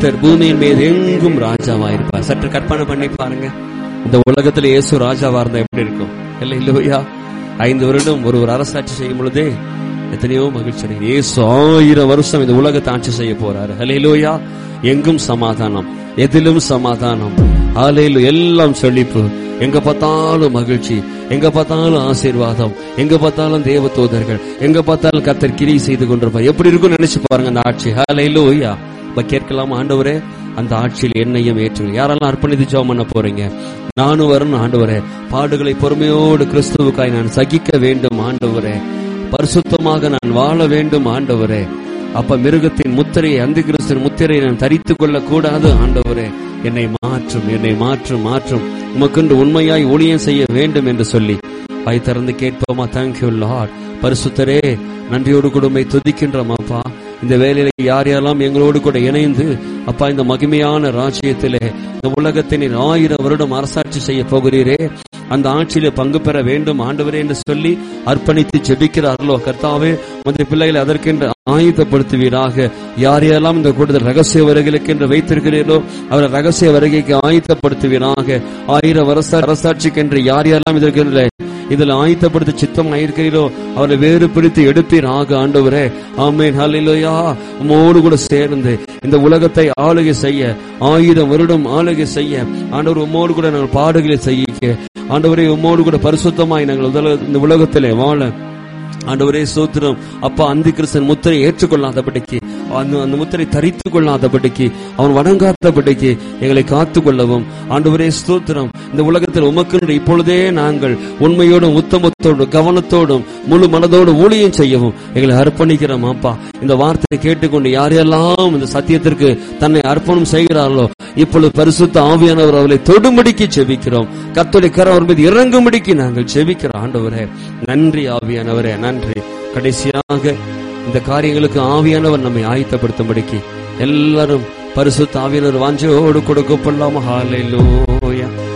கர்த்தர் பூமியின் மீது எங்கும் ராஜாவாயிருப்பார் சற்று கற்பனை பண்ணி பாருங்க இந்த உலகத்துல இயேசு ராஜாவா இருந்தா எப்படி இருக்கும் இல்ல இல்லையா ஐந்து வருடம் ஒரு ஒரு அரசாட்சி செய்யும் பொழுதே எத்தனையோ மகிழ்ச்சி அடைகிறேன். இயேசு ஆயிரம் வருஷம் இந்த உலகத்தை ஆட்சி செய்ய போறாரு ஹalleluya எங்கும் சமாதானம் எதிலும் சமாதானம் ஹalleluya எல்லாம் செழிப்பு எங்க பார்த்தாலும் மகிழ்ச்சி எங்க பார்த்தாலும் ஆசீர்வாதம் எங்க பார்த்தாலும் தேவ தூதர்கள் எங்க பார்த்தாலும் கர்த்தர் கிரி செய்து கொண்டிருப்பார் எப்படி இருக்கும் நினைச்சு பாருங்க அந்த ஆட்சி ஹalleluya இப்ப கேட்கலாம் ஆண்டவரே அந்த ஆட்சியில் என்னையும் ஏற்றுங்க யாரெல்லாம் அர்ப்பணித்து ஜெபம் பண்ண போறீங்க நானும் வரணும் ஆண்டவரே பாடுகளை பொறுமையோடு கிறிஸ்துவுக்காய் நான் சகிக்க வேண்டும் ஆண்டவரே பரிசுத்தமாக நான் வாழ வேண்டும் ஆண்டவரே அப்ப மிருகத்தின் முத்திரையை அந்த கிறிஸ்தின் முத்திரையை நான் தரித்துக் கொள்ள கூடாது ஆண்டவரே என்னை மாற்றும் என்னை மாற்றும் மாற்றும் உமக்கென்று உண்மையாய் ஊழியம் செய்ய வேண்டும் என்று சொல்லி வாய் திறந்து கேட்போமா தேங்க்யூ லார்ட் பரிசுத்தரே நன்றியோடு கூட உம்மை துதிக்கின்றோம் அப்பா இந்த வேலையில யார் யாரெல்லாம் எங்களோடு கூட இணைந்து அப்பா இந்த மகிமையான ராஜ்யத்திலே இந்த உலகத்தின் ஆயிரம் வருடம் அரசாட்சி செய்ய போகிறீரே அந்த ஆட்சியில பங்கு பெற வேண்டும் ஆண்டவரே என்று சொல்லி அர்ப்பணித்து ஜெபிக்கிறார்களோ கர்த்தாவே மற்ற பிள்ளைகளை அதற்கென்று ஆயத்தப்படுத்துவீராக யார் யாரெல்லாம் இந்த கூட்டத்தில் ரகசிய வருகைகளுக்கு என்று வைத்திருக்கிறீர்களோ அவரை ரகசிய வருகைக்கு ஆயத்தப்படுத்துவீராக ஆயிரம் வருஷ அரசாட்சிக்கென்று யார் யாரெல்லாம் இதற்கென்று இதில் ஆயத்தப்படுத்த சித்தம் இருக்கிறீரோ அவரை வேறு பிரித்து எடுப்பீராக ஆண்டவரே ஆமேன் ஹalleluya உம்மோடு கூட சேர்ந்து இந்த உலகத்தை ஆளுகை செய்ய ஆயிரம் வருடம் ஆளுகை செய்ய ஆண்டவர் உம்மோடு கூட நாங்கள் பாடுகளை செய்ய ஆண்டவரே உம்மோடு கூட பரிசுத்தமாய் நாங்கள் உலக- இந்த உலகத்திலே வாழ ஆண்டவரே சோத்திரம் அப்பா அந்தி கிறிஸ்தன் முத்திரை ஏற்றுக்கொள்ளாதபடிக்கு அந்த அந்த முத்திரை தரித்து கொள்ளாதபடிக்கு அவன் வணங்காதபடிக்கு எங்களை காத்துக் கொள்ளவும் ஆண்டவரே ஸ்தோத்திரம் இந்த உலகத்தில் உமக்கென்று இப்பொழுதே நாங்கள் உண்மையோடும் உத்தமத்தோடும் கவனத்தோடும் முழு மனதோடு ஊழியம் செய்யவும் எங்களை அர்ப்பணிக்கிறோம் அப்பா இந்த வார்த்தையை கேட்டுக்கொண்டு யாரெல்லாம் இந்த சத்தியத்திற்கு தன்னை அர்ப்பணம் செய்கிறார்களோ இப்பொழுது பரிசுத்த ஆவியானவர் அவர்களை தொடும்படிக்கு செபிக்கிறோம் கர்த்தருடைய கரம் அவர் மீது இறங்கும்படிக்கு நாங்கள் செபிக்கிறோம் ஆண்டவரே நன்றி ஆவியானவரே நன்றி கடைசியாக இந்த காரியங்களுக்கு ஆவியானவர் நம்மை ஆயத்தப்படுத்தும்படிக்கு எல்லாரும் பரிசுத்த ஆவியானவர் வாஞ்சையோடு கொடுக்கப்படலாமா ஹalleluya